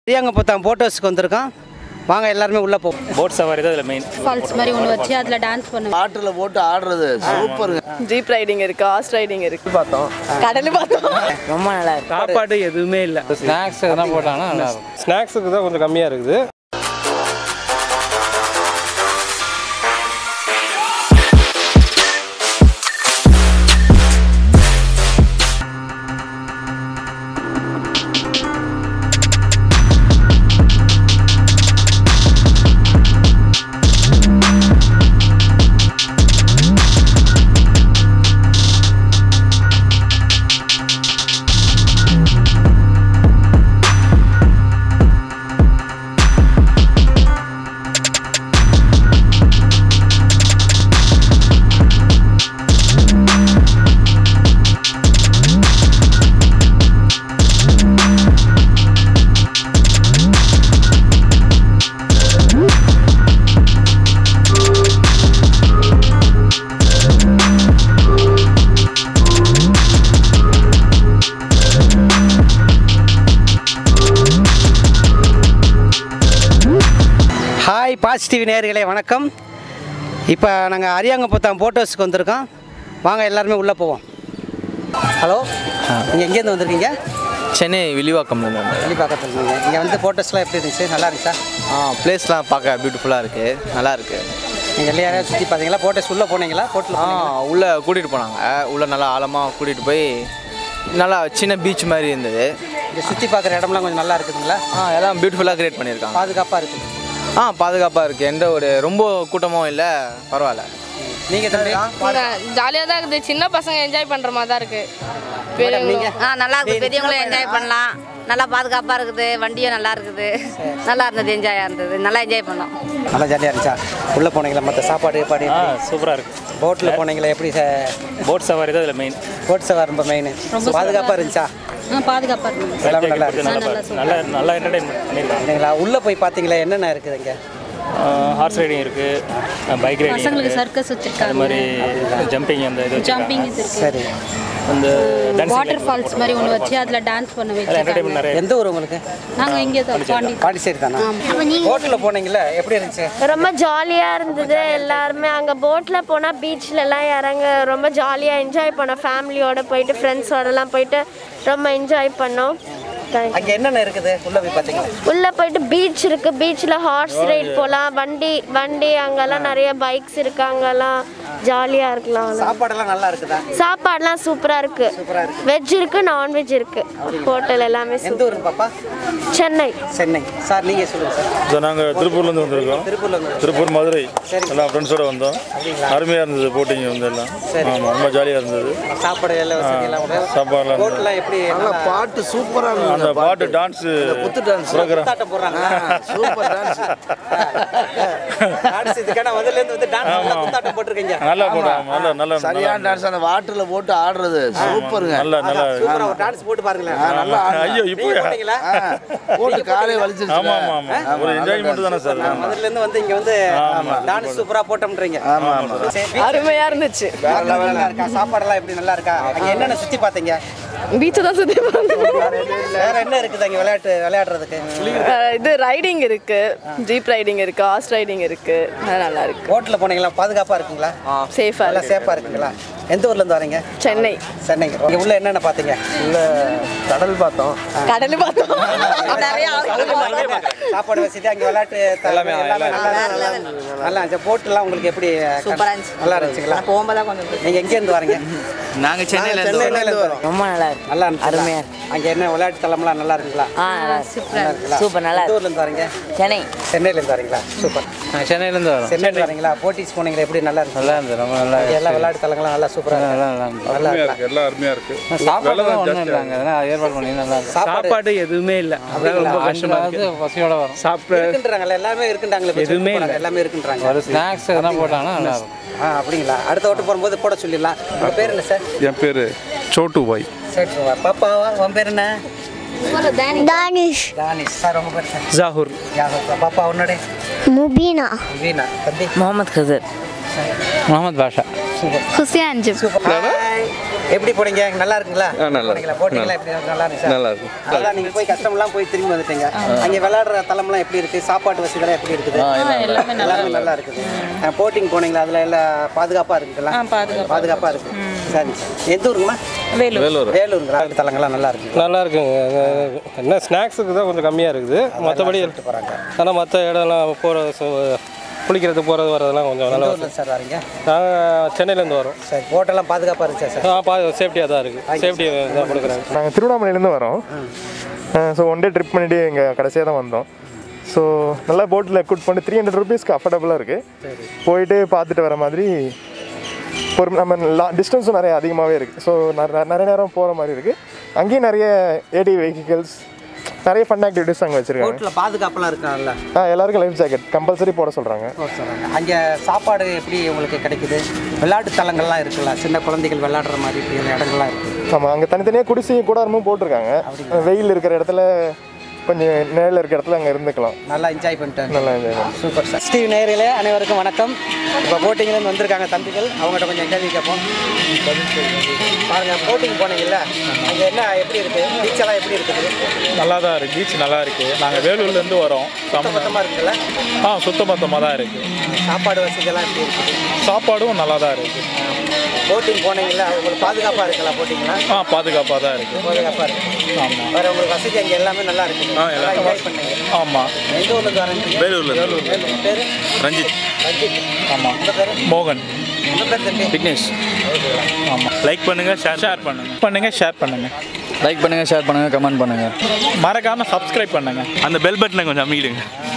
அங்கே பார்த்தா போட்டோஸ்க்கு வந்திருக்கோம் வாங்க எல்லாருமே உள்ளே போவோம் போட் சவாரி தான் இதில் மெயின் ஃபால்ஸ் மாதிரி ஒன்று வச்சு அதில் டான்ஸ் பண்ணுவேன் பாட்டில் போட்டு ஆடுறது சூப்பருங்க ஜீப் ரைடிங் இருக்கு ஹார்ஸ் ரைடிங் இருக்கு பார்த்தோம் கடல் பார்த்தோம் ரொம்ப நல்லா இருக்கு சாப்பாடு எதுவுமே இல்லை ஸ்நாக்ஸ் எதனா போட்டாங்கன்னா நல்லா இருக்கும் ஸ்நாக்ஸுக்கு தான் கொஞ்சம் கம்மியாக இருக்குது ஹாய் பாசிட்டிவ் நேயர்களே வணக்கம் இப்போ நாங்கள் அரியாங்கப்பத்தாம் போட்டோஸ்க்கு வந்திருக்கோம் வாங்க எல்லாருமே உள்ளே போவோம் ஹலோ நீங்கள் எங்கேருந்து வந்திருக்கீங்க சென்னை வில்லிவாக்கம்ல இருந்து வெளி பக்கத்தில் இருக்கீங்க இங்கே வந்து ஃபோட்டோஸ்லாம் எப்படி இருந்துச்சு நல்லா இருந்துச்சா ஆ பிளேஸ்லாம் பார்க்க பியூட்டிஃபுல்லாக இருக்குது நல்லா இருக்குது நீங்கள் எல்லாம் யாரையாவது சுற்றி பார்த்தீங்களா ஃபோட்டோஸ் உள்ளே போனீங்களா போட்டில் ஆ உள்ளே கூட்டிகிட்டு போனாங்க உள்ளே நல்லா ஆழமாக கூட்டிகிட்டு போய் நல்லா சின்ன பீச் மாதிரி இருந்தது இங்கே சுற்றி பார்க்குற இடம்லாம் கொஞ்சம் நல்லா இருக்குதுங்களா ஆ எல்லாம் பியூட்டிஃபுல்லாக கிரியேட் பண்ணியிருக்காங்க பாதுகாப்பாக இருக்குது ஆ பாதுகாப்பாக இருக்குது எந்த ஒரு ரொம்ப கூட்டமும் இல்லை பரவாயில்ல நீங்கள் தம்பி ஜாலியாக தான் இருக்குது சின்ன பசங்க என்ஜாய் பண்ணுற மாதிரி தான் இருக்கு மேடம் நீங்கள் ஆ நல்லா இருக்குது பெரியவங்களும் என்ஜாய் பண்ணலாம் நல்லா பாதுகாப்பாக இருக்குது வண்டியும் நல்லா இருக்குது நல்லா இருந்தது என்ஜாயாக இருந்தது நல்லா என்ஜாய் பண்ணோம் நல்லா ஜாலியாக இருந்துச்சா உள்ளே போனீங்களா மற்ற சாப்பாடு பாடி ஆ சூப்பராக இருக்குது போட்டில் போனீங்களா எப்படி போட் சவாரி தான் இதில் மெயின் போட் சவாரி ரொம்ப மெயின் பாதுகாப்பாக இருந்துச்சா ஆ பாதுகாப்பாக இருக்குது எல்லாமே நல்லா இருந்துச்சு நல்லா நல்லா நல்லா என்டர்டைன்மெண்ட் பண்ணியிருக்காங்க இல்லைங்களா உள்ளே போய் பார்த்தீங்களா என்னென்ன இருக்குது இங்கே ஹார்ஸ் ரைடிங் இருக்குது பைக் ரைடிங் பசங்களுக்கு இருக்குது சர்க்கஸ் அது வச்சுருக்காங்க மாதிரி ஜம்பிங் அந்த இது ஜம்பிங் வச்சுருக்காங்க இது இருக்கு சரி அந்த டான்ஸ் வாட்டர் ஃபால்ஸ் மாதிரி ஒன்று வச்சு அதில் டான்ஸ் பண்ண என்டர்டைன்மெண்ட் வச்சுருக்காங்க நிறைய எந்த ஊர் உங்களுக்கு நாங்கள் இங்கே தான் பாண்டி பாண்டிச்சேரி தானே போட்டில் போனீங்களா எப்படி இருந்துச்சு ரொம்ப ஜாலியாக இருந்தது எல்லாருமே அங்கே போட்டில் போனால் பீச்லலாம் இறங்க ரொம்ப ஜாலியாக என்ஜாய் பண்ணோம் ஃபேமிலியோட போயிட்டு ஃப்ரெண்ட்ஸோடலாம் போயிட்டு ரொம்ப என்ஜாய் பண்ணோம் Thank you. அங்கே என்னென்ன இருக்குது உள்ளே போய் பார்த்தீங்களா உள்ளே போயிட்டு பீச் இருக்குது பீச்சில் ஹார்ஸ் ரைட் போகலாம் வண்டி வண்டி அங்கெல்லாம் நிறைய பைக்ஸ் இருக்குது அங்கெல்லாம் ஜாலியாக இருக்கலாம் சாப்பாடெல்லாம் நல்லா இருக்குதா சாப்பாடுலாம் சூப்பராக இருக்குது சூப்பராக இருக்கு வெஜ் இருக்குது நான்வெஜ் இருக்குது ஹோட்டல் எல்லாமே எந்த சூப்பர் ஊருக்கு பாப்பா சென்னை சென்னை சார் நீங்கள் சொல்லுங்கள் சார் சார் நாங்கள் திருப்பூர்லேருந்து வந்திருக்கோம் திருப்பூர்ல இருந்து திருப்பூர் மதுரை சரி. எல்லாம் ஃப்ரெண்ட்ஸோட வந்தோம் அருமையாக இருந்தது போட்டிங் வந்து எல்லாம் ஆமாம் ரொம்ப ஜாலியாக இருந்தது சாப்பாடு எல்லாம் வசதி எல்லாம் உண்டு. சாப்பாடுலாம் போட்லாம் எப்படி நல்லா நல்லா பாட்டு சூப்பராக இருந்தது அந்த பாட்டு டான்ஸு குத்து டான்ஸ் ப்ரோக்ராம் குத்தாட்டம் போடுறாங்க சூப்பர் டான்ஸ் டான்ஸ் இதுக்கான முதல்ல இருந்து வந்து டான்ஸ் குத்தாட்டம் போட்டிருக்கீங்க நல்லா போட்டாங்க நல்லா நல்லா சரியான டான்ஸ் அந்த வாட்டரில் போட்டு ஆடுறது சூப்பருங்க நல்லா நல்லா சூப்பரா ஒரு டான்ஸ் போட்டு பாருங்களேன் நல்லா ஆடுனா. ஐயோ இப்போ நீங்க போட்டீங்களா போட்டு காலை வலிச்சிருச்சு ஆமாம் ஆமாம் ஆமாம் ஒரு என்ஜாய்மெண்ட் தானே சார் நான் முதல்ல இருந்து வந்து இங்க வந்து டான்ஸ் சூப்பரா போட்டோம்ன்றீங்க ஆமா ஆமா சரி, அருமையாக இருந்துச்சு வேற லெவல்ல இருக்கா சாப்பாடெல்லாம் எப்படி நல்லா இருக்கா அங்க என்னென்ன சுத்தி பாத்தீங்க பீச்சை தான் சுற்றி வேற என்ன இருக்குது அங்க விளையாட்டு விளையாடுறதுக்கு இது ரைடிங் இருக்கு ஜீப் ரைடிங் இருக்கு ஹார்ஸ் ரைடிங் இருக்கு அது நல்லா இருக்கு போட்ல போனீங்களா பாதுகாப்பா இருக்குங்களா சேஃபாக நல்லா சேஃபா இருக்குங்களா எந்த ஊர்ல இருந்து வரீங்க சென்னை சென்னை இங்க உள்ள என்னென்ன பாத்தீங்க உள்ள கடல் பார்த்தோம் கடல் பார்த்தோம் நிறைய சாப்பாடு வசதி அங்க விளையாட்டு த- எல்லாமே நல்லா இருந்துச்சு. நல்லா இருந்துச்சு போட்டுலாம் உங்களுக்கு எப்படி சூப்பரா இருந்துச்சு. நல்லா இருந்துச்சுங்களா போகும்போது கொஞ்சம் நீங்க எங்க இருந்து வரீங்க நாங்கள் சென்னையிலேருந்து சென்னையில இருந்து வரோம் ரொம்ப நல்லா இருக்கு நல்லா இருந்துச்சு அருமையா அங்க என்ன விளையாட்டு தளம்லாம் நல்லா இருக்குங்களா ஆ நல்லா சூப்பராக இருக்குங்களா? சூப்பர் நல்லா எந்த ஊர்ல இருந்து வரீங்க சென்னை சென்னையில இருந்து வரீங்களா சூப்பர் நாங்கள் சென்னையிலேருந்து வரோம் சென்னையில வரீங்களா போட்டிஸ் போனீங்களா எப்படி நல்லா இருக்கு நல்லா இருந்தது ரொம்ப நல்லா எல்லா விளையாட்டு தளங்கள்லாம் நல்லா சூப்பரா இருக்கு நல்லா நல்லா இருந்தது நல்லா அருமையாக இருக்கு இருக்குது எல்லாம் அருமையாக இருக்குது சாப்பாடு ஒன்றும் இல்லைங்க அதெல்லாம் ஏற்பாடு பண்ணி நல்லா இருக்கும் சாப்பாடு சாப்பாடு எதுவுமே இல்லை அதான் ரொம்ப கஷ்டமாக அதாவது இருக்குது பசியோட வரும் சாப்பிட இருக்குன்றாங்கல்ல எல்லாமே இருக்குன்றாங்களே இப்ப எதுவுமே சொல்லிட்டு இல்ல. போனாங்க, எல்லாமே இருக்குன்றாங்க ஒரு ஸ்நாக்ஸ் எதனா போட்டாங்கன்னா நல்லா இருக்கும் ஆ அப்படிங்களா அடுத்த ஓட்டு போகும்போது போட சொல்லிடலாம் உங்க பேர் என்ன சார் என் பேர் சோட்டு பாய் சரி பாப்பாவா உன் பேர் என்ன தானிஷ் தானிஷ் சார் உங்க பேர் சார் ஜாகூர் யாதவ் பாப்பா உன்னோட முபீனா வீணா தம்பி முகமது கதர் முகமது பாஷா ஹுசேன் சூப்பர் ஹாய் எப்படி போனீங்க நல்லா இருக்குங்களா ஆ, நல்லா இருக்கு. போனீங்களா போட்டிங்களா எப்படி நல்லா இருந்துச்சு நல்லா இருக்கு. அதான் நீங்க போய் கஷ்டம்லாம் போய் திரும்பி வந்துட்டீங்க அங்கே விளையாடுற தளம்லாம் எப்படி இருக்கு சாப்பாட்டு வசதிலாம் எப்படி இருக்குது எல்லாமே நல்லா இருக்குது போட்டிங் போனீங்களா அதுல எல்லாம் பாதுகாப்பா இருக்குங்களா பாதுகாப்பா இருக்கு சரி எந்த ஊருங்கம்மா வேலூர் வேலூருங்களா தலங்கள்லாம் நல்லா இருக்கு நல்லா இருக்குங்க அஹ் என்ன ஸ்நாக்ஸுக்கு தான் கொஞ்சம் கம்மியாக இருக்குது மற்றபடி போறாங்க ஆனால் மற்ற இடம்லாம் போகிற குளிக்கிறது போகிறது வரதெல்லாம் கொஞ்சம் நல்லா எந்த ஊர்ல சார் வரீங்க நாங்கள் சென்னையிலேருந்து வரோம் சரி போட்டெல்லாம் பாதுகாப்பா இருந்துச்சா சார் ஆ பா சேஃப்டியாக தான் இருக்குது சேஃப்டி தான் கொடுக்குறாங்க நாங்கள் திருவண்ணாமலையிலேருந்து வரோம் ஸோ ஒன் டே ட்ரிப் பண்ணிட்டு இங்கே கடைசியாக தான் வந்தோம் ஸோ நல்லா போட்டில் குட் பண்ணி த்ரீ ஹண்ட்ரட் ருபீஸ்க்கு அஃபோர்டபுளாக இருக்குது போயிட்டு பார்த்துட்டு வர மாதிரி ஒரு நம்ம லா டிஸ்டன்ஸும் நிறைய அதிகமாகவே இருக்குது ஸோ நிறைய நேரம் போகிற மாதிரி இருக்குது அங்கேயும் நிறைய ஏடி வெஹிக்கிள்ஸ் நிறைய ஃபன் ஆக்டிவிட்டிஸ் அங்கே வச்சுருக்காங்க போட்டில் பாதுகாப்பெல்லாம் இருக்காங்கல்ல ஆ எல்லாருக்கும் லைஃப் ஜாக்கெட் கம்பல்சரி போட சொல்கிறாங்க சொல்கிறாங்க அங்கே சாப்பாடு எப்படி உங்களுக்கு கிடைக்குது விளையாட்டு தலங்கள்லாம் இருக்குல்ல சின்ன குழந்தைகள் விளையாடுற மாதிரி இப்படி இடங்கள்லாம் இருக்குது ஆமாம் அங்கே தனித்தனியாக குடிசையும் கூடாரமும் போட்டிருக்காங்க வெயில் இருக்கிற இடத்துல கொஞ்சம் நிழல் இருக்கிற இடத்துல அங்கே இருந்துக்கலாம் நல்லா என்ஜாய் பண்ணிட்டு நல்லா என்ஜாய் பண்ணலாம் சூப்பர் சார் ஸ்டீவ் நேயர்களே அனைவருக்கும் வணக்கம் இப்போ போட்டிங்லேருந்து வந்திருக்காங்க தம்பிகள் அவங்ககிட்ட கொஞ்சம் கேள்வி கேட்போம் பாருங்க போட்டிங் போனீங்கல்ல அங்கே என்ன எப்படி இருக்கு பீச் எல்லாம் எப்படி இருக்குது நல்லா தான் இருக்குது பீச் நல்லா இருக்குது நாங்கள் வேலூர்லேருந்து வரோம் சுத்த மொத்தமாக இருக்குல்ல ஆ சுத்தமத்தமாக தான் இருக்குது சாப்பாடு வசதியெல்லாம் எப்படி இருக்குது சாப்பாடும் நல்லா தான் இருக்குது போட்டிங் போனீங்கல்ல உங்களுக்கு பாதுகாப்பாக இருக்குல்ல போட்டிங்களா ஆ பாதுகாப்பாக தான் இருக்குது பாதுகாப்பாக இருக்கு ஆமாம் வேறு உங்களுக்கு வசதி அங்கே எல்லாமே நல்லா இருக்குது ஆ, நல்லா எல்லாம் என்ஜாய் பண்ணீங்க ஆமாம் எந்த ஊர்லேருந்து வரீங்க வேலூர்லேருந்து வேலூர் பேர் ரஞ்சித் ரஞ்சித் ஆமாம் உங்கள் பேர் மோகன் உங்கள் பேர் தம்பி விக்னேஷ் ஆமாம் லைக் பண்ணுங்கள் ஷேர் ஷேர் பண்ணுங்கள் பண்ணுங்கள் ஷேர் பண்ணுங்கள் லைக் பண்ணுங்கள் ஷேர் பண்ணுங்கள் கமெண்ட் பண்ணுங்கள் மறக்காமல் சப்ஸ்கிரைப் பண்ணுங்கள் அந்த பெல் பட்டனை கொஞ்சம் அமைக்கிடுங்க